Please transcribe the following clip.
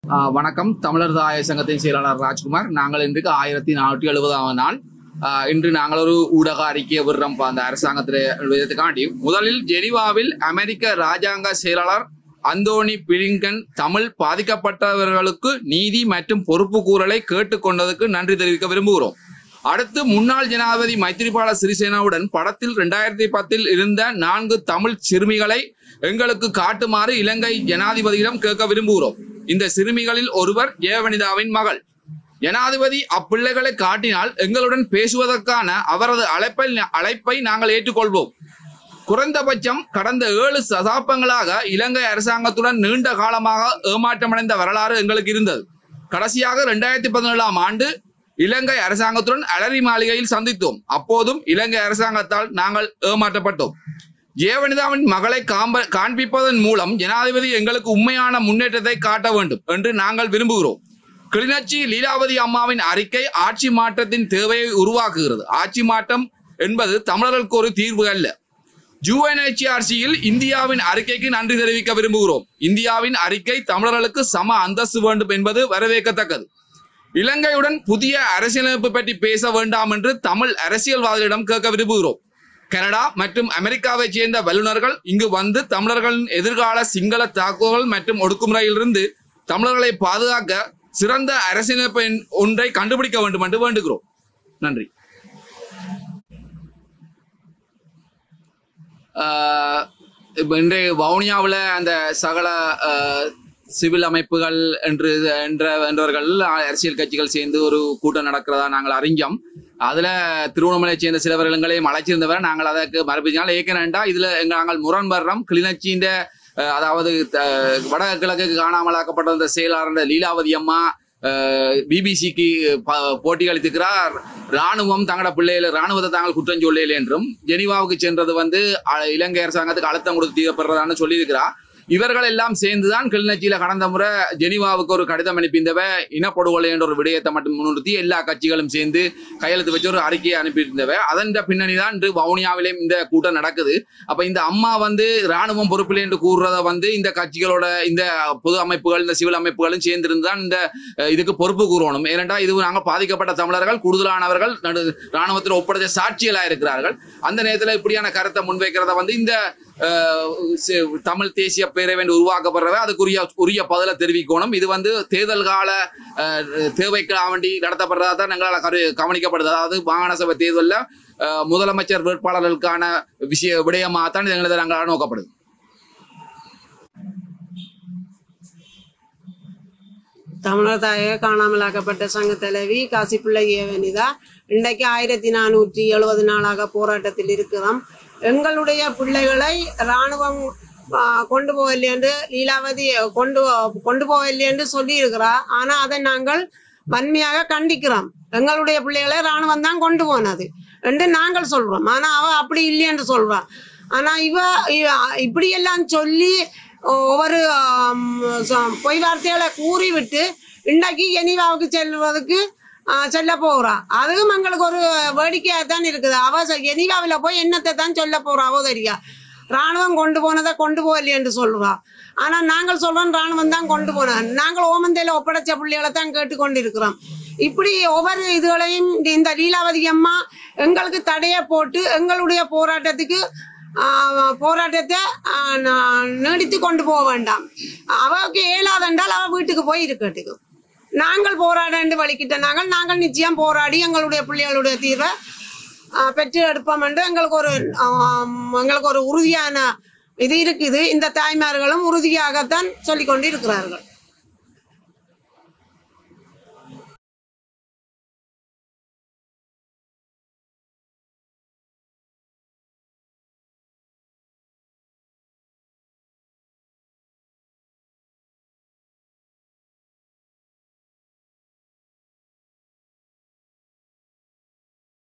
ஆஹ் வணக்கம் தமிழர் தாய சங்கத்தின் செயலாளர் ராஜ்குமார் நாங்கள் இன்றைக்கு ஆயிரத்தி நானூற்றி எழுபதாம் நாள் ஆஹ் இன்று நாங்கள் ஒரு ஊடக அறிக்கையை விடுறோம் அந்த அரசாங்கத்தில் விதத்துக்காண்டி முதலில் ஜெனீவாவில் அமெரிக்க ராஜாங்க செயலாளர் அந்தோனி பிளிங்கன் தமிழ் பாதிக்கப்பட்டவர்களுக்கு நீதி மற்றும் பொறுப்பு கூறலை கேட்டுக்கொண்டதுக்கு நன்றி தெரிவிக்க விரும்புகிறோம் அடுத்து முன்னாள் ஜனாதிபதி மைத்திரிபால சிறிசேனாவுடன் படத்தில் ரெண்டாயிரத்தி பத்தில் இருந்த நான்கு தமிழ் சிறுமிகளை எங்களுக்கு காட்டுமாறு இலங்கை ஜனாதிபதியிடம் கேட்க விரும்புகிறோம் இந்த சிறுமிகளில் ஒருவர் ஜெயவனிதாவின் மகள் ஜனாதிபதி அப்பிள்ளைகளை காட்டினால் எங்களுடன் பேசுவதற்கான அவரது அழைப்பை அழைப்பை நாங்கள் ஏற்றுக்கொள்வோம் குறைந்தபட்சம் கடந்த ஏழு சதாப்தங்களாக இலங்கை அரசாங்கத்துடன் நீண்ட காலமாக ஏமாற்றமடைந்த வரலாறு எங்களுக்கு இருந்தது கடைசியாக இரண்டாயிரத்தி பதினேழாம் ஆண்டு இலங்கை அரசாங்கத்துடன் அலரி மாளிகையில் சந்தித்தோம் அப்போதும் இலங்கை அரசாங்கத்தால் நாங்கள் ஏமாற்றப்பட்டோம் ஜெயவனிதாவின் மகளை காம்ப காண்பிப்பதன் மூலம் ஜனாதிபதி எங்களுக்கு உண்மையான முன்னேற்றத்தை காட்ட வேண்டும் என்று நாங்கள் விரும்புகிறோம் கிளிநொச்சி லீலாவதி அம்மாவின் அறிக்கை ஆட்சி மாற்றத்தின் தேவையை உருவாக்குகிறது ஆட்சி மாற்றம் என்பது தமிழர்களுக்கு ஒரு தீர்வு அல்ல யுஎன்ஹெச்ஆர்சியில் இந்தியாவின் அறிக்கைக்கு நன்றி தெரிவிக்க விரும்புகிறோம் இந்தியாவின் அறிக்கை தமிழர்களுக்கு சம அந்தஸ்து வேண்டும் என்பது வரவேற்கத்தக்கது இலங்கையுடன் புதிய அரசியலமைப்பு பற்றி பேச வேண்டாம் என்று தமிழ் அரசியல்வாதிகளிடம் கேட்க விரும்புகிறோம் கனடா மற்றும் அமெரிக்காவைச் சேர்ந்த வல்லுநர்கள் இங்கு வந்து தமிழர்களின் எதிர்கால சிங்கள தாக்குதல் மற்றும் ஒடுக்குமுறையிலிருந்து தமிழர்களை பாதுகாக்க சிறந்த அரசியலமைப்பு எண் ஒன்றை கண்டுபிடிக்க வேண்டும் என்று வேண்டுகிறோம் நன்றி ஆஹ் இப்ப இன்றைய வவுனியாவில் அந்த சகல ஆஹ், சிவில் அமைப்புகள் என்று என்ற என்றவர்கள் அரசியல் கட்சிகள் சேர்ந்து ஒரு கூட்டம் நடக்கிறதா நாங்கள் அறிஞ்சோம் அதுல திருவண்ணாமலை சேர்ந்த சிலவர்கள் எங்களையும் அழைச்சிருந்தவரை நாங்கள் அதற்கு மறுபடியும் ஏற்கனண்டா இதுல எங்க நாங்கள் முரண்படுறோம் கிளிநொச்சியின் அஹ், அதாவது அஹ், வடகிழக்கு காணாமலாக்கப்பட்ட அந்த செயலாளர் லீலாவதி அம்மா பிபிசிக்கு போட்டி அளித்திருக்கிறார் ராணுவம் தங்களோட பிள்ளைகளை ராணுவத்தை தாங்கள் குற்றம் சொல்லல என்றும் ஜெனீவாவுக்கு சென்றது வந்து அ- இலங்கை அரசாங்கத்துக்கு அழுத்தம் கொடுத்து தீரப்படுறதான்னு சொல்லியிருக்கிறார் இவர்கள் எல்லாம் சேர்ந்துதான் கிளிநொச்சியில கடந்த முறை ஜெனீவாவுக்கு ஒரு கடிதம் அனுப்பியிருந்தவ இனப்படுகொலை என்ற ஒரு விடயத்தை மட்டும் முன்னிறுத்தி எல்லா கட்சிகளும் சேர்ந்து கையெழுத்து வச்சு ஒரு அறிக்கையை அனுப்பியிருந்தவ அதன் பின்னணி தான் இன்று வவுனியாவிலேயும் இந்த கூட்டம் நடக்குது அப்ப இந்த அம்மா வந்து ராணுவம் பொறுப்பில்லை என்று கூறுறத வந்து இந்த கட்சிகளோட இந்த பொது அமைப்புகள் இந்த சிவில் அமைப்புகளும் சேர்ந்திருந்து தான் இந்த அஹ், இதுக்கு பொறுப்பு கூறணும் ஏனென்றா இது நாங்கள் பாதிக்கப்பட்ட தமிழர்கள் கூடுதலானவர்கள் நடு ராணுவத்தில் ஒப்படைச்ச சாட்சிகளாக இருக்கிறார்கள் அந்த நேரத்தில் இப்படியான கருத்தை முன்வைக்கிறத வந்து இந்த அஹ், சி- தமிழ் தேசிய பேரவை என்று உருவாக்கப்படுறவை அதுக்குரிய உரிய பதிலை தெரிவிக்கணும் இது வந்து தேர்தல் கால அஹ், தேவைக்காக வேண்டி நடத்தப்படுறதா தான் எங்களால் கரு கவனிக்கப்படுது அதாவது மாகாண சபை தேர்தலில் அஹ், முதலமைச்சர் வேட்பாளர்களுக்கான விஷய விடயமாக தான் இது எங்களது நாங்கள் நோக்கப்படுது தமிழர் தாயக காணாமலாக்கப்பட்ட சங்க தலைவி காசிப்பிள்ளை ஏவனிதா இன்றைக்கு ஆயிரத்தி நானூற்றி எழுபது நாளாக போராட்டத்தில் இருக்கிறோம் எங்களுடைய பிள்ளைகளை இராணுவம் ஆ, கொண்டு போகவில்லை என்று லீலாவதி கொண்டு கொண்டு போகவில்லை என்று சொல்லி இருக்கிறார் ஆனால் அதை நாங்கள் வன்மையாக கண்டிக்கிறோம் எங்களுடைய பிள்ளைகளை இராணுவம் தான் கொண்டு போனது என்று நாங்கள் சொல்றோம் ஆனால் அவ அப்படி இல்லை என்று சொல்றா ஆனால் இவ இவ- இப்படியெல்லாம் சொல்லி ஒவ்வொரு ஆம், ச- பொய் வார்த்தைகளை கூறிவிட்டு இன்றைக்கு ஜெனீவாவுக்கு செல்வதற்கு ஆ, செல்ல போகிறா அதுவும் எங்களுக்கு ஒரு வேடிக்கையாக தான் இருக்குது அவ ஜெனீவாவில் போய் என்னத்தை தான் சொல்ல போகிறாவோ தெரியா ராணுவம் கொண்டு போனதை கொண்டு போகலையே என்று சொல்லுவா ஆனால் நாங்கள் சொல்றோம் ராணுவம் தான் கொண்டு போனோம் நாங்கள் ஓமந்தையில் ஒப்படைச்ச பிள்ளைகளை தான் கேட்டுக்கொண்டு இருக்கிறோம் இப்படி ஒவ்வொரு இதுகளையும் இந்த லீலாவதி அம்மா எங்களுக்கு தடையை போட்டு எங்களுடைய போராட்டத்துக்கு ஆஹ், போராட்டத்தை ஆஹ், நா- நீடித்து கொண்டு போக வேண்டாம் அவளுக்கு இயலாதென்றால் அவள் வீட்டுக்கு போய் இருக்கட்டுக்கு நாங்கள் போராட வலிக்கிட்ட நாங்கள் நாங்கள் நிச்சயம் போராடி எங்களுடைய பிள்ளைகளுடைய தீர்வை ஆஹ், பெற்று எடுப்போம் என்று எங்களுக்கு ஒரு ஆம், எங்களுக்கு ஒரு உறுதியான இது இருக்குது இந்த தாய்மார்களும் உறுதியாகத்தான் சொல்லிக் கொண்டு இருக்கிறார்கள்